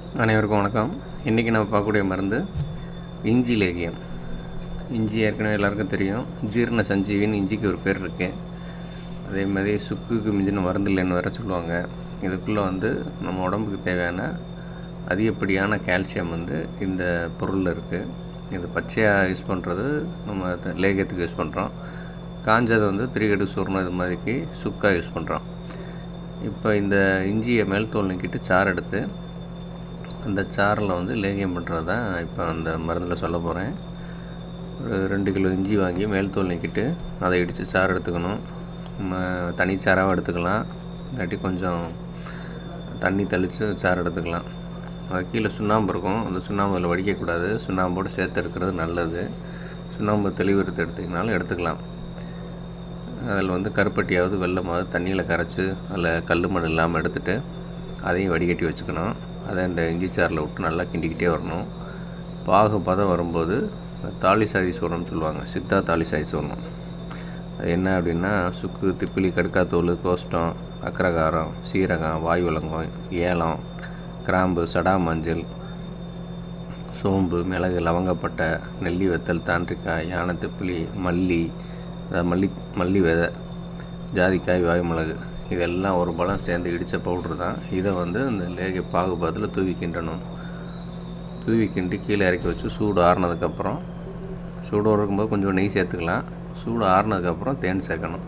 அனைவருக்கும் வணக்கம் இன்றைக்கி நம்ம பார்க்கக்கூடிய மருந்து இஞ்சி லேகியம் இஞ்சி ஏற்கனவே எல்லாருக்கும் தெரியும் ஜீரண சஞ்சீவின்னு இஞ்சிக்கு ஒரு பேர் இருக்குது அதே மாதிரி சுக்குக்கு மிஞ்சின மருந்து இல்லைன்னு வேற சொல்லுவாங்க இதுக்குள்ளே வந்து நம்ம உடம்புக்கு தேவையான அதிகப்படியான கால்சியம் வந்து இந்த பொருளில் இருக்குது இது பச்சையாக யூஸ் பண்ணுறது நம்ம த- லேகியத்துக்கு யூஸ் பண்ணுறோம் காஞ்சதை வந்து திரிகடு சூர்ணம் இது மாதிரிக்கு சுக்காக யூஸ் பண்ணுறோம் இப்போ இந்த இஞ்சியை மேல் தோல் நீக்கிட்டு சாறு எடுத்து அந்த சாறில் வந்து லேகியம் பண்ணுறது தான் இப்போ அந்த மருந்தில் சொல்ல போகிறேன் ஒரு ரெண்டு கிலோ இஞ்சி வாங்கி மேல் தோல் நீக்கிட்டு அதை இடித்து சாறு எடுத்துக்கணும் நம்ம தனி சாறாகவும் எடுத்துக்கலாம் இல்லாட்டி கொஞ்சம் தண்ணி தெளித்து சாறு எடுத்துக்கலாம் அது கீழே சுண்ணாம்பு இருக்கும் அந்த சுண்ணாம்பு அதில் வடிக்கக்கூடாது சுண்ணாம்போடு சேர்த்து எடுக்கிறது நல்லது சுண்ணாம்பு தெளிவு எடுத்து எடுத்திங்கனாலும் எடுத்துக்கலாம் அதில் வந்து கருப்பட்டியாவது வெள்ளமாவது தண்ணியில் கரைச்சி அதில் கல் மண் இல்லாமல் எடுத்துட்டு அதையும் வடிகட்டி வச்சுக்கணும் அதை இந்த இஞ்சி சாறில் விட்டு நல்லா கிண்டிக்கிட்டே வரணும் பாகு பதம் வரும்போது தாலி சாதி சூரணம்னு சொல்லுவாங்க சித்தா தாலி சாதி சூரணம் அது என்ன அப்படின்னா சுக்கு திப்பிலி கடுக்காத்தூள் கோஷ்டம் அக்கரகாரம் சீரகம் வாய் விலங்கம் ஏலம் கிராம்பு சடா மஞ்சள் சோம்பு மிளகு லவங்கப்பட்டை நெல்லி வத்தல் தாண்டிக்காய் யானை திப்பிலி மல்லி அதாவது மல்லி மல்லி விதை ஜாதிக்காய் வாய்மிளகு இதெல்லாம் ஒரு பழம் சேர்ந்து இடித்த பவுட்ரு தான் இதை வந்து இந்த லேகி பாகுபாத்தில் தூவி கிண்டணும் தூவி கிண்டி கீழே இறக்கி வச்சு சூடு ஆறுனதுக்கப்புறம் சூடு இருக்கும்போது கொஞ்சம் நெய் சேர்த்துக்கலாம் சூடு ஆறுனதுக்கப்புறம் தேன் சேர்க்கணும்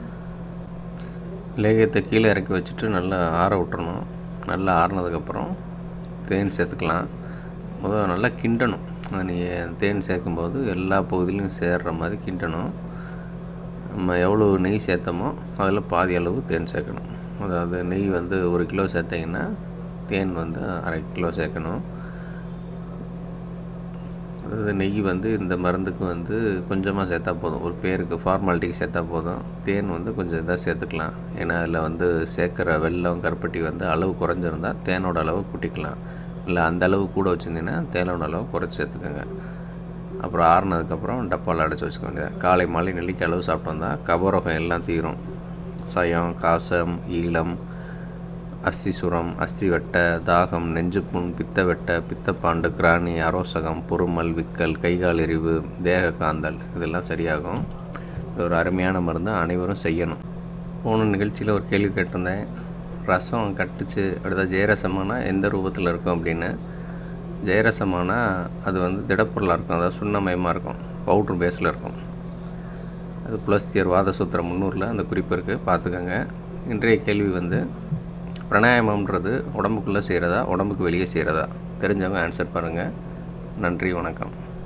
லேகியத்தை கீழே இறக்கி வச்சுட்டு நல்லா ஆற விட்டுறணும் நல்லா ஆறுனதுக்கப்புறம் தேன் சேர்த்துக்கலாம் முதல்ல நல்லா கிண்டணும் நீங்கள் தேன் சேர்க்கும்போது எல்லா பகுதியிலையும் சேர்ற மாதிரி கிண்டணும் நம்ம எவ்வளோ நெய் சேர்த்தோமோ அதில் பாதி அளவு தேன் சேர்க்கணும் அதாவது நெய் வந்து ஒரு கிலோ சேர்த்திங்கன்னா தேன் வந்து அரை கிலோ சேர்க்கணும் அதாவது நெய் வந்து இந்த மருந்துக்கு வந்து கொஞ்சமாக சேர்த்தா போதும் ஒரு பேருக்கு ஃபார்மாலிட்டிக்கு சேர்த்தா போதும் தேன் வந்து கொஞ்சம் இதாக சேர்த்துக்கலாம் ஏன்னா அதில் வந்து சேர்க்குற வெல்லம் கருப்பட்டி வந்து அளவு குறைஞ்சிருந்தா தேனோட அளவு கூட்டிக்கலாம் இல்லை அந்த அளவு கூட வச்சுருந்தீங்கன்னா தேனோட அளவு குறைச்சி சேர்த்துக்கோங்க அப்புறம் ஆறுனதுக்கப்புறம் டப்பாவில் அடைச்சி வச்சுக்க வேண்டியது காலை மாலை நெல்லிக்காய் அளவு சாப்பிட்டு வந்தால் கபரோகம் எல்லாம் தீரும் சயம் காசம் ஈழம் அஸ்தி சுரம் அஸ்தி வெட்ட தாகம் நெஞ்சுப்புண் பித்த வெட்ட பித்தப்பாண்டு கிராணி அரோசகம் பொறுமல் விக்கல் கைகால் எரிவு தேக காந்தல் இதெல்லாம் சரியாகும் இது ஒரு அருமையான மருந்து அனைவரும் செய்யணும் போன நிகழ்ச்சியில் ஒரு கேள்வி கேட்டிருந்தேன் ரசம் கட்டுச்சு அடுத்த ஜெயரசமானா எந்த ரூபத்தில் இருக்கும் அப்படின்னு ஜெயரசமானா அது வந்து திடப்பொருளாக இருக்கும் அதாவது சுண்ணமயமாக இருக்கும் பவுட்ரு பேஸில் இருக்கும் அது புலஸ்தியர் வாதசூத்திர முன்னூறில் அந்த குறிப்பு இருக்குது பார்த்துக்கோங்க இன்றைய கேள்வி வந்து பிராணாயாமம்ன்றது உடம்புக்குள்ளே செய்கிறதா உடம்புக்கு வெளியே செய்கிறதா தெரிஞ்சவங்க ஆன்சர் பாருங்கள் நன்றி வணக்கம்